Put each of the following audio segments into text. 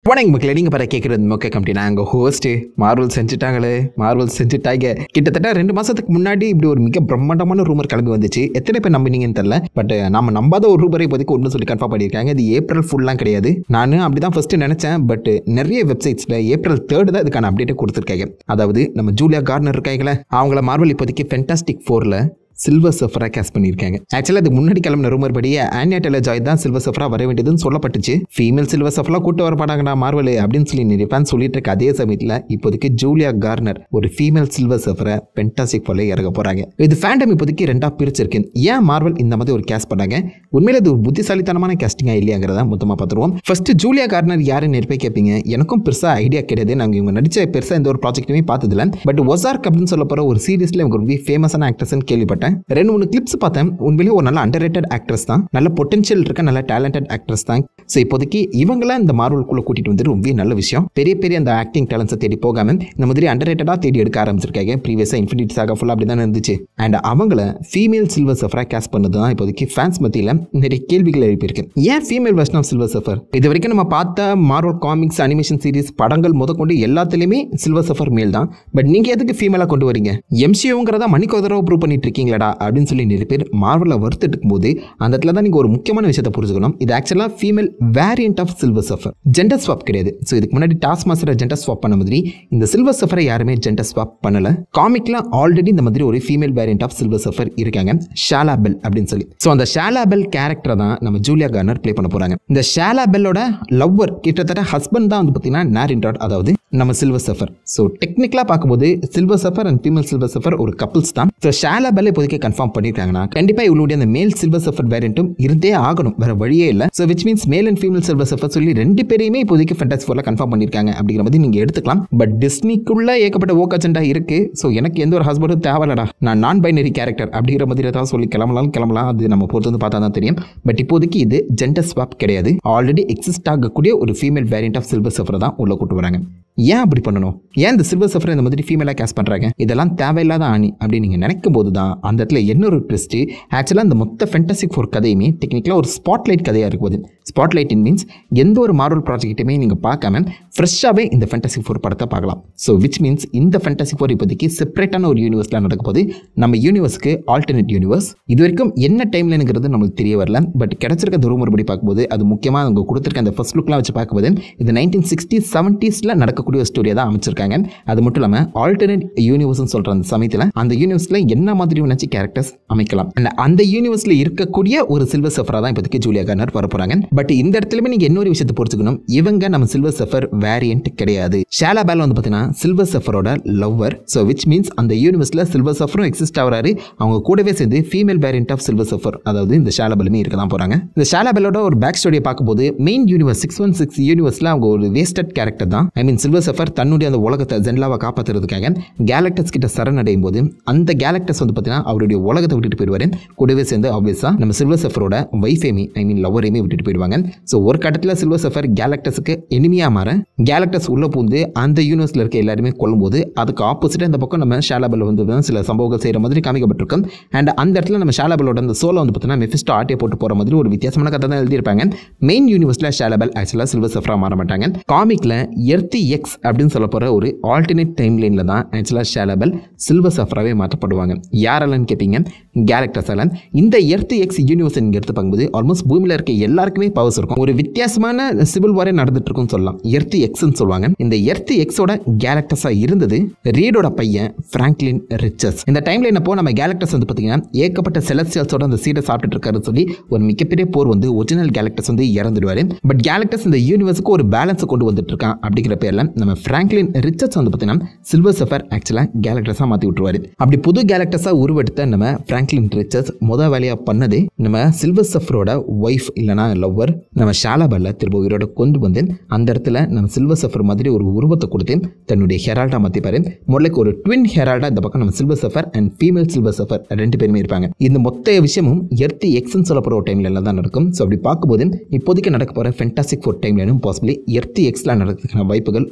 வணக்கம் மக்களே நீங்கள் பாரு கேட்குறது மொக்க கம்பெனி நாங்கள் ஹோஸ்ட்டு மார்வல் செஞ்சுட்டாங்களே மார்வல் செஞ்சுட்டாங்க கிட்டத்தட்ட ரெண்டு மாதத்துக்கு முன்னாடி இப்படி ஒரு மிக பிரம்மாண்டமான ரூமர் கிளம்பி வந்துச்சு எத்தனை பேர் நம்பினீங்கன்னு தெரியல பட் நம்ம நம்பாத ஒரு ரூமரை இப்போதைக்கு ஒன்று சொல்லி கன்ஃபார்ம் பண்ணியிருக்காங்க இது ஏப்ரல் ஃபுல்லாம் கிடையாது நான் அப்படி தான் ஃபஸ்ட்டு நினச்சேன் பட் நிறைய வெப்சைட்ஸில் ஏப்ரல் தேர்டு தான் இதுக்கான அப்டேட்டை கொடுத்துருக்காங்க அதாவது நம்ம ஜூலியா கார்னர் இருக்காங்களே அவங்கள மார்வல் இப்போதைக்கு ஃபென்டாஸ்டிக் ஃபோரில் சில்வர் சஃபராக கேஸ் பண்ணியிருக்காங்க ஆக்சுவலாக அதுக்கு முன்னாடி கிளம்பின ரூமர் படி ஆன்யா டெலர் ஜாய் தான் சில்வர் சஃபராக வர வேண்டியதுன்னு சொல்லப்பட்டுச்சு ஃபீமேல் சில்வர் சஃபராக கூட்டு வர மாட்டாங்கடா மார்வல் அப்படின்னு சொல்லி நிறைய ஃபேன் சொல்லிட்டு இருக்க அதே சமயத்தில் இப்போதைக்கு ஜூலியா கார்னர் ஒரு ஃபீமேல் சில்வர் சஃபரை பென்டாசிக் போல இறங்க போகிறாங்க இது ஃபேண்டம் இப்போதைக்கு ரெண்டாக பிரிச்சிருக்கு ஏன் மார்வல் இந்த மாதிரி ஒரு கேஸ் பண்ணாங்க உண்மையில இது ஒரு புத்திசாலித்தனமான கேஸ்டிங்காக இல்லையாங்கிறத மொத்தமாக பார்த்துருவோம் ஃபர்ஸ்ட் ஜூலியா கார்னர் யாருன்னு நிறைய பேர் கேட்பீங்க எனக்கும் பெருசாக ஐடியா கிடையாது நாங்கள் இவங்க நடிச்ச பெருசாக எந்த ஒரு ப்ராஜெக்ட்டுமே பார்த்ததில்ல பட் ஒசார்க் அப்படின்னு சொல்ல போகிற ஒரு சீரிஸில் இவங்க ரொம்ப ஃபேமஸான ஆக்ட்ரஸ்னு கேள்விப்பட்டேன் ரெண்டு மூணு கிளிப்ஸ் பார்த்தேன் உண்மையிலேயே ஒரு நல்ல அண்டர் ரேட்டட் ஆக்ட்ரஸ் தான் நல்ல பொட்டன்ஷியல் இருக்க நல்ல டேலண்டட் ஆக்ட்ரஸ் தான் ஸோ இப்போதைக்கு இவங்கள இந்த மார்வல்குள்ளே கூட்டிட்டு வந்து ரொம்ப நல்ல விஷயம் பெரிய பெரிய அந்த ஆக்டிங் டேலண்ட்ஸை தேடி போகாம இந்த மாதிரி அண்டர் ரேட்டடாக தேடி எடுக்க ஆரம்பிச்சிருக்காங்க ப்ரீவியஸாக இன்ஃபினிட்டி சாக ஃபுல்லாக அப்படி தான் இருந்துச்சு அண்ட் அவங்கள ஃபீமேல் சில்வர் சஃபராக கேஸ் பண்ணது தான் இப்போதைக்கு ஃபேன்ஸ் மத்தியில் நிறைய கேள்விகள் எழுப்பியிருக்கு ஏன் female version of Silver Surfer இது வரைக்கும் நம்ம பார்த்த மார்வல் காமிக்ஸ் அனிமேஷன் சீரிஸ் படங்கள் முதற்கொண்டு எல்லாத்துலேயுமே சில்வர் சஃபர் மேல் தான் பட் நீங்கள் எதுக்கு ஃபீமேலாக கொண்டு வரீங்க எம்சிஓங்கிறத மணிக்கு ஒரு தடவை ப்ரூவ் பண்ணிட்டு இருக்கீங்களாடா அப்படின்னு சொல்லி நிறைய பேர் மார்வலில் வறுத்துட்டு இருக்கும்போது அந்த இடத்துல தான் நீங்கள் ஒரு முக்கியமான விஷயத்தை புரிஞ்சுக்கணும் இது ஆக்சுவலாக female variant of Silver Surfer gender swap கிடையாது ஸோ இதுக்கு முன்னாடி டாஸ் மாஸ்டரை ஜெண்டர் ஸ்வாப் பண்ண மாதிரி இந்த சில்வர் சஃபரை யாருமே ஜெண்டர் ஸ்வாப் பண்ணல காமிக்ல ஆல்ரெடி இந்த மாதிரி ஒரு female variant of Silver Surfer இருக்காங்க ஷாலா பெல் அப்படின்னு சொல்லி ஸோ அந்த ஷாலா பெல் கேரக்டரை தான் நம்ம ஜூலியா கார்னர் ப்ளே பண்ண போறாங்க இந்த ஷாலா பெல்லோட லவ்வர் கிட்டத்தட்ட ஹஸ்பண்ட் தான் வந்து பார்த்தீங்கன்னா நேரின்டாட் அதாவது நம்ம சில்வர் சஃபர் ஸோ டெக்னிக்கலாக பார்க்கும்போது Silver Surfer and female Silver Surfer ஒரு கப்பிள்ஸ் தான் ஸோ ஷாலா பெல் இப்போதைக்கு கன்ஃபார்ம் பண்ணியிருக்காங்கன்னா கண்டிப்பாக இவளுடைய அந்த மேல் சில்வர் சஃபர் வேரியண்ட்டும் இருந்தே ஆகணும் வேற வழியே இல்லை so which means male and female Silver Surfer சொல்லி ரெண்டு பேரையுமே இப்போதைக்கு ஃபென்டாஸ் ஃபோரில் கன்ஃபார்ம் பண்ணியிருக்காங்க அப்படிங்கிற மாதிரி நீங்கள் எடுத்துக்கலாம் பட் டிஸ்னிக்குள்ள ஏகப்பட்ட ஓக் அஜெண்டா இருக்கு ஸோ எனக்கு எந்த ஒரு ஹஸ்பண்டும் தேவையில்லடா நான் நான் பைனரி கேரக்டர் அப்படிங்கிற மாதிரி ஏதாவது சொல்லி கிளம்பலாம் கிளம்பலாம் அது நம்ம பொறுத்து வந்து பார்த்தா தான் தெரியும் பட் இப்போதைக்கு இது ஜெண்டர் ஸ்வாப் கிடையாது ஆல்ரெடி எக்ஸிஸ்ட் ஆகக்கூடிய ஒரு ஃபீமேல் வேரியண்ட் ஆஃப் சில்வர் சஃபரை தான் உள்ள கூட்டு வராங்க ஏன் அப்படி பண்ணணும் ஏன் இந்த சில்வர் சஃபரை இந்த மாதிரி ஃபீமேலாக கேஸ் பண்ணுறாங்க இதெல்லாம் தேவையில்லாத ஆணி அப்படின்னு நீங்கள் நினைக்கும் போது தான் அந்த இடத்துல என்ன ஒரு ட்விஸ்ட்டு ஆக்சுவலாக இந்த மொத்த ஃபென்டாசிக் ஃபோர் கதையுமே டெக்னிக்கலாக ஒரு ஸ்பாட்லைட் கதையாக இருக்கும்போது ஸ்பாட்லைட் இன் மீன்ஸ் எந்த ஒரு மார்வல் ப்ராஜெக்ட்டுமே நீங்கள் பார்க்காம ஃப்ரெஷ்ஷாகவே இந்த ஃபென்டாசிக் ஃபோர் படத்தை பார்க்கலாம் ஸோ விச் மீன்ஸ் இந்த ஃபென்டாசிக் ஃபோர் இப்போதைக்கு செப்பரேட்டான ஒரு யூனிவர்ஸில் நடக்கும் போது நம்ம யூனிவர்ஸ்க்கு ஆல்டர்னேட் யூனிவர்ஸ் இது வரைக்கும் என்ன டைம்லங்கிறது நம்மளுக்கு தெரிய வரல பட் கிடைச்சிருக்க அந்த ரூமர் படி பார்க்கும்போது அது முக்கியமாக அவங்க கொடுத்துருக்க அந்த ஃபர்ஸ்ட் லுக்லாம் வச்சு பார்க்கும்போது இது நைன்டீன் சிக்ஸ்டி செவன்ட்டீஸில் நடக்கக்கூடிய ஒரு ஸ்டோரியை தான் அமைச்சிருக்காங்க அது மட்டும் இல்லாமல் ஆல்டர்னேட் யூனிவர்ஸ்னு சொல்கிற அந்த சமயத்தில் அந்த யூனிவர்ஸில் என்ன மாதிரி நினச்சி கேரக்டர்ஸ் அமைக்கலாம் And அந்த யூனிவர்ஸில் இருக்கக்கூடிய ஒரு சில்வர் சஃபராக தான் இப்போதைக்கு ஜூலியா கார்னர் வர போகிறாங்க பட் இந்த இடத்துலையுமே நீங்கள் இன்னொரு விஷயத்தை புரிஞ்சுக்கணும் இவங்க நம்ம சில்வர் சஃபர் வேரியன்ட் கிடையாது ஷாலா பேல் வந்து பார்த்தீங்கன்னா சில்வர் சஃபரோட லவ்வர் ஸோ விச் மீன்ஸ் அந்த யூனிவர்ஸில் சில்வர் சஃபரும் எக்ஸிஸ்ட் ஆகிறாரு அவங்க கூடவே சேர்ந்து female variant of Silver Surfer அதாவது இந்த ஷாலாபலுமே இருக்க தான் போகிறாங்க இந்த ஷாலாபெல்லோட ஒரு பேக் ஸ்டோரியை பார்க்கும்போது main universe six one six யூனிவர்ஸில் அவங்க ஒரு வேஸ்டட் கேரக்டர் தான் ஐ மீன் சில்வர் சஃபர் தன்னுடைய அந்த உலகத்தை ஜென்லாவை காப்பாற்றுறதுக்காக கேலக்டர்ஸ் கிட்ட சரணடையும் போது அந்த கேலக்டர்ஸ் வந்து பார்த்தீங்கன்னா அவருடைய உலகத்தை விட்டுட்டு போயிடுவார் கூடவே சேர்ந்து ஆப்வியஸாக நம்ம சில்வர் சஃபரோட வைஃபேமி ஐ மீன் லவ்வரையுமே விட்டுட்டு போயிடுவாங்க ஸோ ஒரு கட்டத்தில் சில்வர் சஃபர் கேலக்டர்ஸுக்கு எனிமையாக மாற கேலக்டர்ஸ் உள்ளே பூந்து அந்த யூனிவர்ஸில் இருக்க எல்லாருமே கொல்லும்போது அதுக்கு ஆப்போசிட்டாக இந்த பக்கம் நம்ம ஷாலாபல் வந்து சில சம்பவங்கள் செய்கிற மாதிரி காமிக்கப்பட்டிருக்கும் அண்ட் அந்த இடத்துல நம்ம ஷாலாபலோட அந்த சோலை வந்து பார்த்தீங்கன்னா மெஃபிஸ்டோ ஆட்டியை போட்டு போகிற மாதிரி ஒரு வித்தியாசமான கதை தான் எழுதியிருப்பாங்க மெயின் யூனிவர்ஸில் ஷாலாபல் ஆக்சுவலாக சில்வர் சஃபராக மாற மாட்டாங்க காமிக்கில் எர்த்தி எக்ஸ் அப்படின்னு சொல்ல போகிற ஒரு ஆல்டர்னேட் டைம் லைனில் தான் ஆக்சுவலாக ஷாலாபல் சில்வர் சஃபராகவே மாற்றப்படுவாங்க யாரெல்லாம் கேட்பீங்க கேலக்டர்ஸ் எல்லாம் இந்த எர்த் எக்ஸ் யூனிவர்ஸ் நீங்கள் எடுத்து பார்க்கும்போது ஆல்மோஸ்ட் பூமியில் இருக்க எல்லாருக்குமே பவர்ஸ் இருக்கும் ஒரு வித்தியாசமான சிவில் வாரே நடந்துட்டு இருக்கும்னு சொல்லலாம் எர்த் எக்ஸ்ன்னு சொல்லுவாங்க இந்த எர்த் எக்ஸோட கேலக்டர்ஸாக இருந்தது ரீடோட பையன் ஃப்ராங்க்லின் ரிச்சர்ஸ் இந்த டைம்ல என்னப்போ நம்ம கேலக்டர்ஸ் வந்து பார்த்தீங்கன்னா ஏகப்பட்ட செலஸ்டியல்ஸோட அந்த சீடை சாப்பிட்டுட்டு இருக்காருன்னு சொல்லி ஒரு மிகப்பெரிய போர் வந்து ஒரிஜினல் கேலக்டர்ஸ் வந்து இறந்துடுவாரு பட் கேலக்டர்ஸ் இந்த யூனிவர்ஸுக்கு ஒரு பேலன்ஸை கொண்டு வந்துட்டு இருக்கான் அப்படிங்கிற பேரில் நம்ம ஃப்ராங்க்லின் ரிச்சர்ஸ் வந்து பார்த்தீங்கன்னா சில்வர் சஃபர் ஆக்சுவலாக கேலக்டர்ஸாக மாற்றி விட்டுருவாரு அப்படி புது கேலக்டர்ஸாக உருவெடுத்த நம்ம ஃப்ராங்க்லின் ரிச்சர்ஸ் முத வேலையாக பண்ணதே நம்ம சில்வர் சஃபரோட ஒய்ஃப் இல்லைனா லவ்வர் நம்ம ஷாலாபல்ல திரும்ப உயிரோட கொண்டு வந்து அந்த இடத்துல நம்ம சில்வர் சஃபர் மாதிரி ஒரு உருவத்தை கொடுத்து தன்னுடைய ஹெரால்டாக மாற்றிப்பாரு முதலுக்கு ஒரு ட்வின் ஹெரால்டாக இந்த பக்கம் நம்ம Silver Surfer and female Silver Surfer ரெண்டு பேருமே இருப்பாங்க இந்த மொத்த விஷயமும் எர்த்தி எக்ஸ்ன்னு சொல்லப்படுற ஒரு டைம்ல எல்லாம் தான் நடக்கும் ஸோ அப்படி பார்க்கும்போது இப்போதைக்கு நடக்க போகிற ஃபென்டாசிக் ஃபோர் டைம்லையும் பாசிபிளி எர்த்தி எக்ஸில் நடக்கிறதுக்கான வாய்ப்புகள்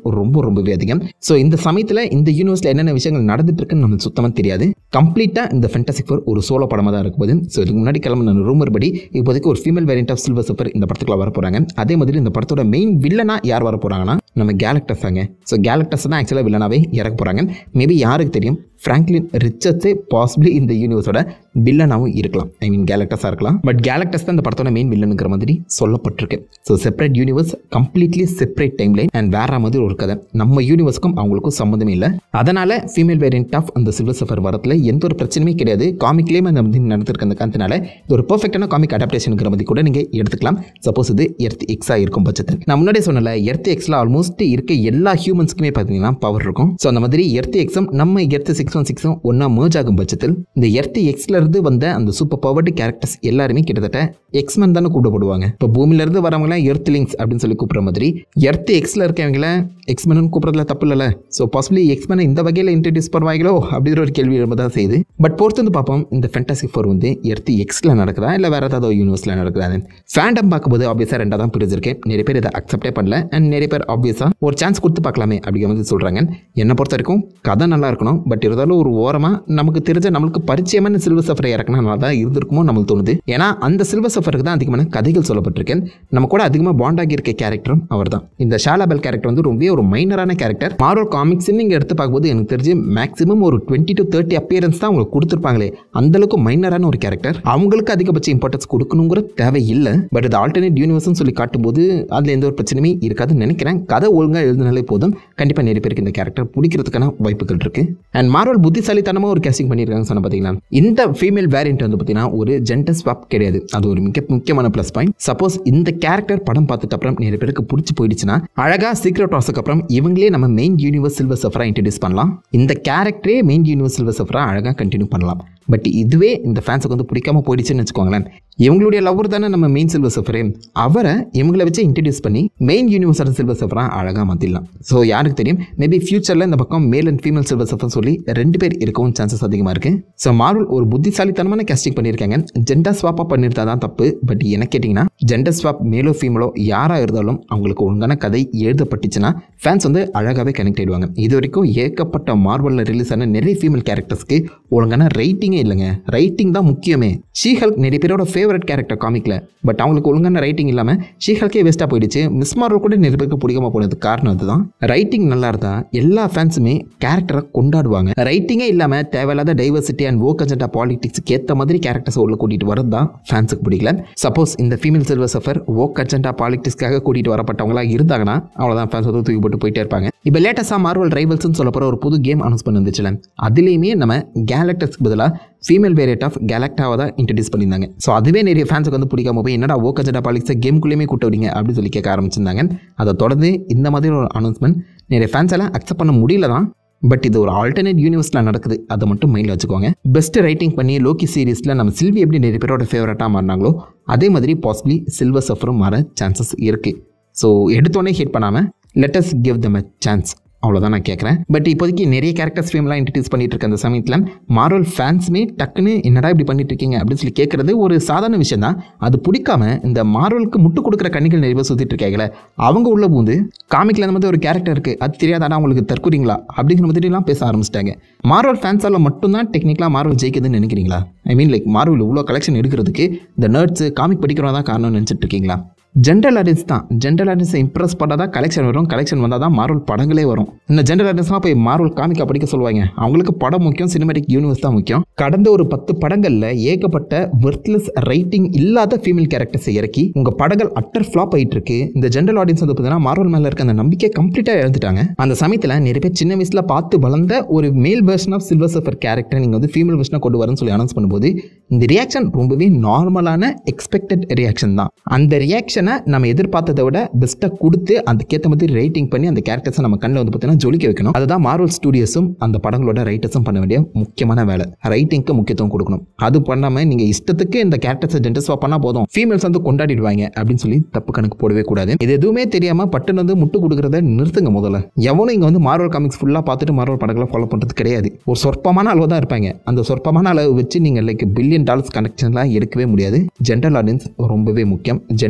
ரொம்ப ரொம்பவே அதிகம் ஸோ இந்த சமயத்தில் இந்த யூனிவர்ஸில் என்னென்ன விஷயங்கள் நடந்துட்டு இருக்குன்னு நம்மளுக்கு சுத்தமாக தெரியாது கம்ப்ளீட்டாக இந்த ஃபென்டாசிக் ஃபோர் ஒரு சோலோ படமாக தான் இருக்க போகுது ஸோ இதுக்கு முன்னாடி கிளம்பின ரூமர் படி இப்போதைக்கு ஒரு female variant of Silver Surfer இந்த படத்துக்குள்ள வர போகிறாங்க அதே மாதிரி இந்த படத்தோட மெயின் வில்லனா யார் வர போகிறாங்கன்னா நம்ம கேலக்டஸ் தாங்க ஸோ கேலக்டஸ் தான் ஆக்சுவலாக வில்லனாவே இறக்க போகிறாங்க மேபி யாருக்கு தெரியும் ஃப்ராங்க்லின் ரிச்சர்ஸே பாசிபிளி இந்த யூனிவர்ஸோட வில்லனாகவும் இருக்கலாம் ஐ மீன் கேலக்டஸாக இருக்கலாம் பட் கேலக்டஸ் தான் இந்த படத்தோட மெயின் வில்லனுங்கிற மாதிரி சொல்லப்பட்டிருக்கு so separate universe completely separate time line and வேற மாதிரி ஒரு கதை நம்ம யூனிவர்ஸ்க்கும் அவங்களுக்கும் சம்மந்தமே இல்லை அதனால ஃபீமேல் வேரியன்ட் ஆஃப் அந்த சில்வர் சஃபர் வரத்துல எந்த ஒரு பிரச்சனையுமே கிடையாது காமிக்லேயுமே அந்த வந்து நடந்திருக்க அந்த காரணத்தினால இது ஒரு பர்ஃபெக்டான காமிக் அடாப்டேஷனுங்கிற மாதிரி கூட நீங்கள் எடுத்துக்கலாம் சப்போஸ் இது எர்த் எக்ஸாக இருக்கும் பட்சத்தில் நான் முன்னாடியே சொன்னல எர்த் எக்ஸில் ஆல்மோஸ்ட் இருக்க எல்லா ஹியூமன்ஸ்க்குமே பார்த்தீங்கன்னா பவர் இருக்கும் ஸோ அந்த மாதிரி எர்த் எக்ஸும் நம்ம எர்த் சிக்ஸ் ஒன் சிக்ஸும் ஒன்றா merge ஆகும் பட்சத்தில் இந்த எர்த் எக்ஸ்ல இருந்து வந்த அந்த சூப்பர் பவர்டு கேரக்டர்ஸ் எல்லாருமே கிட்டத்தட்ட எக்ஸ்மேன் தானே கூப்பிடப்படுவாங்க இப்போ பூமியில இருந்து வரவங்களாம் எர்த்லிங்ஸ் அப்படின்னு சொல்லி கூப்பிட்ற மாதிரி எர்த் எக்ஸ்ல இருக்கவங்கள எக்ஸ்மேன் கூப்பிட்றதுல தப்பு இல்லைல்ல ஸோ பாசிபிளி எக்ஸ்மேனை இந்த வகையில் இன்ட்ரடியூஸ் பண்ணுவாங்களோ அப்படிங்கிற ஒரு கேள்வி எழும்ப தான் செய்யுது பட் பொறுத்து வந்து பார்ப்போம் இந்த ஃபென்டாசிக் ஃபோர் வந்து எர்த் எக்ஸில் நடக்குதா இல்லை வேற ஏதாவது யூனிவர்ஸில் நடக்குதா ஃபேண்டம் பார்க்கும்போது ஆப்வியஸாக ரெண்டாக தான் பிரிஞ்சிருக்கேன் நிறைய பேர் இதை அக்செப்டே பண்ணல அண்ட் நிறைய பேர் ஆப்வியஸாக ஒரு சான்ஸ் கொடுத்து பார்க்கலாமே அப்படிங்கிற மாதிரி சொல்கிறாங்க என்னை பொறுத்த வரைக்கும் கதை நல்லா இருக்கணும் பட் இருந்தாலும் ஒரு ஓரமாக நமக்கு தெரிஞ்ச நம்மளுக்கு பரிச்சயமான சில்வர் சஃபரை இறக்குனா நல்லா தான் இருந்திருக்குமோ நம்மளுக்கு தோணுது ஏன்னா அந்த சில்வர் சஃபருக்கு தான் அதிகமான கதைகள் சொல்லப்பட்டிருக்கேன் நம்ம கூட அதிகமாக பாண்டாகி இருக்க கேரக்டரும் அவர் தான் இந்த ஷாலாபல் கேரக்டர் வந்து ரொம்ப ஒரு மைனரான கேரக்டர் மாரல் காமிக்ஸ் நீங்கள் எடுத்து பார்க்கும்போது எனக்கு தெரிஞ்சு மேக்ஸிமம் ஒரு டுவெண்ட்டி டு தேர்ட்டி அப்பியரன்ஸ் தான் அவங்களுக்கு கொடுத்துருப்பாங்களே அந்த அளவுக்கு மைனரான ஒரு கேரக்டர் அவங்களுக்கு அதிகபட்ச இம்பார்ட்டன்ஸ் கொடுக்கணுங்கிற தேவை இல்லை பட் இது ஆல்டர்னேட் யூனிவர்ஸ்னு சொல்லி காட்டும்போது அதில் எந்த ஒரு பிரச்சனையுமே இருக்காதுன்னு நினைக்கிறேன் கதை ஒழுங்காக எழுதினாலே போதும் கண்டிப்பாக நிறைய பேருக்கு இந்த கேரக்டர் பிடிக்கிறதுக்கான வாய்ப்புகள் இருக்கு அண்ட் மார்வல் புத்திசாலித்தனமாக ஒரு கேஸ்டிங் பண்ணியிருக்காங்க சொன்ன பார்த்தீங்கன்னா இந்த ஃபீமேல் வேரியன்ட் வந்து பார்த்தீங்கன்னா ஒரு ஜென்டர் ஸ்வாப் கிடையாது அது ஒரு மிக முக்கியமான ப்ளஸ் பாயிண்ட் சப்போஸ் இந்த கேரக்டர் படம் பார்த்துட்டு அப்புறம் நிறைய பேருக்கு பிடிச்சி போயிடுச்சுன்னா அழகா சீக்ரெட் வாஸுக்கு அப்புறம் இவங்களே நம்ம மெயின் யூனிவர்ஸ் சில்வர் சஃபரா இன்ட்ரடியூஸ் பண்ணலாம் இந்த கேரக்டரே மெயின் யூனிவர்ஸ் சில்வர் சஃபரா அழகாக கண்டினியூ பண்ணலாம் பட் இதுவே இந்த ஃபேன்ஸுக்கு வந்து பிடிக்காம போயிடுச்சுன்னு வச்சுக்கோங்களேன் இவங்களுடைய லவர் தானே நம்ம மெயின் சில்வர் சஃபரே அவரை இவங்களை வச்சு இன்ட்ரடியூஸ் பண்ணி மெயின் யூனிவர்ஸோட சில்வர் சஃபரா அழகாக மாற்றிடலாம் ஸோ யாருக்கு தெரியும் மேபி ஃபியூச்சரில் இந்த பக்கம் மேல் அண்ட் ஃபீமேல் சில்வர் சஃபர் சொல்லி ரெண்டு பேர் இருக்கவும் சான்சஸ் அதிகமாக இருக்குது ஸோ மார்வல் ஒரு புத்திசாலித்தனமான கேஸ்டிங் பண்ணியிருக்காங்க ஜெண்டர் ஸ்வாப்பாக பண்ணியிருந்தா தான் தப்பு பட் என்ன கேட்டிங்கன்னா ஜெண்டர் ஸ்வாப் மேலோ ஃபீமேலோ யாராக இருந்தாலும் அவங்களுக்கு ஒழுங்கான கதை எழுதப்பட்டுச்சுன்னா ஃபேன்ஸ் வந்து அழகாகவே கனெக்ட் ஆயிடுவாங்க இது வரைக்கும் ஏகப்பட்ட மார்வலில் ரிலீஸ் ஆன நிறைய ஃபீமேல் கேரக்டர்ஸ்க்கு ஒழுங்கான ரைட்டிங்கே இல்லைங்க ரைட்டிங் தான் முக்கியமே ஷீஹல்க் நிறைய பேரோட ஃபேவரட் கேரக்டர் காமிக்கல பட் அவங்களுக்கு ஒழுங்கான ரைட்டிங் இல்லாமல் ஷீஹல்கே வேஸ்ட்டாக போயிடுச்சு மிஸ் மார்வல் கூட நிறைய பேருக்கு பிடிக்காம போனதுக்கு காரணம் அதுதான் ரைட்டிங் நல்லா இருந்தால் எல்லா ஃபேன்ஸுமே கேரக்டரை கொண்டாடுவாங்க ரைட்டிங்கே இல்லாமல் தேவையில்லாத டைவர்சிட்டி அண்ட் ஓக் அஜெண்டா பாலிடிக்ஸ்க்கு ஏற்ற மாதிரி கேரக்டர்ஸ் உள்ள கூட்டிகிட்டு வரது தான் ஃபேன்ஸுக்கு பிடிக்கல சப்போஸ் இந்த female Silver Surfer woke agenda பாலிடிக்ஸ்க்காக கூட்டிகிட்டு வரப்பட்டவங்களா இருந்தாங்கன்னா அவ்வளோதான் ஃபேன்ஸ் வந்து தூக்கி போட்டு போயிட்டே இருப்பாங்க இப்போ லேட்டஸ்ட்டாக மார்வல் ரைவல்ஸ்னு சொல்ல போகிற ஒரு புது கேம் அனௌன்ஸ் பண்ணி வந்துச்சுல அதுலேயுமே நம்ம கேலக்டர்ஸ்க்கு பதிலாக ஃபீமேல் வேரியட் ஆஃப் கேலக்டாவை தான் இன்ட்ரடியூஸ் பண்ணியிருந்தாங்க ஸோ அதுவே நிறைய ஃபேன்ஸுக்கு வந்து பிடிக்காம போய் என்னடா ஓக் அஜெண்டா பாலிடிக்ஸை கேமுக்குள்ளேயுமே கூட்ட விடுங்க அப்படின்னு சொல்லி கேட்க ஆரம்பிச்சிருந்தாங்க அதை தொடர்ந்து இந்த மாதிரி ஒரு அனௌன்ஸ்மெண்ட் நிறைய ஃபேன்ஸ் எல்லாம் அக்செப்ட் பண்ண முடியல தான் பட் இது ஒரு ஆல்டர்னேட் யூனிவர்ஸில் நடக்குது அதை மட்டும் மைண்டில் வச்சுக்கோங்க பெஸ்ட் ரைட்டிங் பண்ணி லோக்கி சீரிஸில் நம்ம சில்வி எப்படி நிறைய பேரோட ஃபேவரட்டாக மாறினாங்களோ அதே மாதிரி பாசிபிளி சில்வர் சஃபரும் மாற சான்சஸ் இருக்குது ஸோ எடுத்தோடனே ஹிட் பண்ணாமல் let's give them a chance அவ்வளோதான் நான் கேட்குறேன் பட் இப்போதைக்கு நிறைய கேரக்டர்ஸ் ஃபிலிம்லாம் இன்ட்ரடியூஸ் பண்ணிட்டு இருக்க அந்த சமயத்தில் மார்வல் ஃபேன்ஸுமே டக்குன்னு என்னடா இப்படி பண்ணிட்டு இருக்கீங்க அப்படின்னு சொல்லி கேட்குறது ஒரு சாதாரண விஷயம் தான் அது பிடிக்காம இந்த மார்வலுக்கு முட்டு கொடுக்குற கண்ணிகள் நிறைய பேர் சுற்றிட்டு இருக்காங்களே அவங்க உள்ள பூந்து காமிக்கில் அந்த மாதிரி ஒரு கேரக்டர் இருக்குது அது தெரியாதாடா உங்களுக்கு தற்கூறீங்களா அப்படிங்கிற மாதிரிலாம் பேச ஆரம்பிச்சிட்டாங்க மார்வல் ஃபேன்ஸால் மட்டும்தான் டெக்னிக்கலாக மார்வல் ஜெயிக்குதுன்னு நினைக்கிறீங்களா ஐ மீன் லைக் மார்வல் இவ்வளோ கலெக்ஷன் எடுக்கிறதுக்கு இந்த நர்ட்ஸு காமிக் படிக்கிறவங்க தான் காரணம்னு நினச்சிட்டு இருக்கீங்களா ஜென்ரல் ஆடியன்ஸ் தான் ஜென்ரல் ஆடியன்ஸை இம்ப்ரெஸ் பண்ணால் தான் கலெக்ஷன் வரும் கலெக்ஷன் வந்தால் தான் மார்வல் படங்களே வரும் இந்த ஜென்ரல் ஆடியன்ஸ்லாம் போய் மார்வல் காமிக்கா படிக்க சொல்லுவாங்க அவங்களுக்கு படம் முக்கியம் சினிமேட்டிக் யூனிவர்ஸ் தான் முக்கியம் கடந்த ஒரு பத்து படங்களில் ஏகப்பட்ட ஒர்த்லெஸ் ரைட்டிங் இல்லாத ஃபீமேல் கேரக்டர்ஸை இறக்கி உங்கள் படங்கள் அட்டர் ஃப்ளாப் ஆகிட்டு இருக்கு இந்த ஜென்ரல் ஆடியன்ஸ் வந்து பார்த்தீங்கன்னா மார்வல் மேலே இருக்க அந்த நம்பிக்கை கம்ப்ளீட்டாக இழந்துட்டாங்க அந்த சமயத்தில் நிறைய பேர் சின்ன வயசில் பார்த்து வளர்ந்த ஒரு male version of Silver Surfer character நீங்கள் வந்து ஃபீமேல் வெர்ஷனாக கொண்டு வரேன்னு சொல்லி அனௌன்ஸ் பண்ணும்போது இந்த ரியாக்ஷன் ரொம்பவே நார்மலான எக்ஸ்பெக்டட் ரியாக்ஷன் தான் அந்த ரியாக்ஷனை நம்ம எதிர்பார்த்ததை விட பெஸ்ட்டாக கொடுத்து அதுக்கேற்ற மாதிரி ரைட்டிங் பண்ணி அந்த கேரக்டர்ஸை நம்ம கண்ணில் வந்து பார்த்தீங்கன்னா ஜொலிக்க வைக்கணும் அதுதான் மார்வல் ஸ்டூடியோஸும் அந்த படங்களோட ரைட்டர்ஸும் பண்ண வேண்டிய முக்கியமான வேலை ரைட்டிங்க்கு முக்கியத்துவம் கொடுக்கணும் அது பண்ணாமல் நீங்கள் இஷ்டத்துக்கு இந்த கேரக்டர்ஸை ஜென்டர்ஸ்வா பண்ணால் போதும் ஃபீமேல்ஸ் வந்து கொண்டாடிடுவாங்க அப்படின்னு சொல்லி தப்பு கணக்கு போடவே கூடாது இது எதுவுமே தெரியாமல் பட்டுன்னு வந்து முட்டு கொடுக்குறத நிறுத்துங்க முதல்ல எவனும் இங்கே வந்து மார்வல் காமிக்ஸ் ஃபுல்லாக பார்த்துட்டு மார்வல் படங்களை ஃபாலோ பண்ணுறது கிடையாது ஒரு சொற்பமான அளவு தான் இருப்பாங்க அந்த சொற்பமான அளவு வச்சு நீங்கள் லைக் பில்லியன் டாலர்ஸ் கனெக்ஷன்லாம் எடுக்கவே முடியாது ஜென்ரல் ஆடியன்ஸ் ரொம்பவே முக்கியம் ஜென்ரல் ஆடியன்ஸ்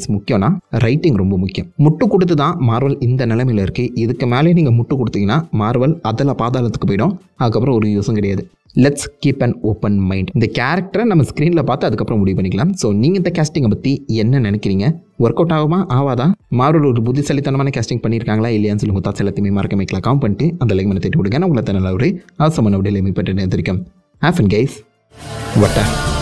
சீரியஸ் முக்கியம்னா ரைட்டிங் ரொம்ப முக்கியம் முட்டு கொடுத்து தான் மார்வல் இந்த நிலைமையில் இருக்குது இதுக்கு மேலே நீங்கள் முட்டு கொடுத்தீங்கன்னா மார்வல் அதில் பாதாளத்துக்கு போயிடும் அதுக்கப்புறம் ஒரு யூஸும் கிடையாது let's keep an open mind இந்த கேரக்டரை நம்ம ஸ்க்ரீனில் பார்த்து அதுக்கப்புறம் முடிவு பண்ணிக்கலாம் ஸோ நீங்கள் இந்த கேஸ்டிங்கை பற்றி என்ன நினைக்கிறீங்க ஒர்க் அவுட் ஆகுமா ஆவாதா மார்வல் ஒரு புத்திசாலித்தனமான கேஸ்டிங் பண்ணியிருக்காங்களா இல்லையான்னு சொல்லி உங்கள் தாட்ஸ் எல்லாத்தையுமே மறக்க வைக்கலாம் காம் பண்ணிட்டு அந்த லைக் பண்ணி தேடி விடுங்க நான் உங்களை நல்ல ஒரு அவசரமான விடையில மீப்பட்டு தெரிவிக்கும் ஹேஃபன் கைஸ் வட்டா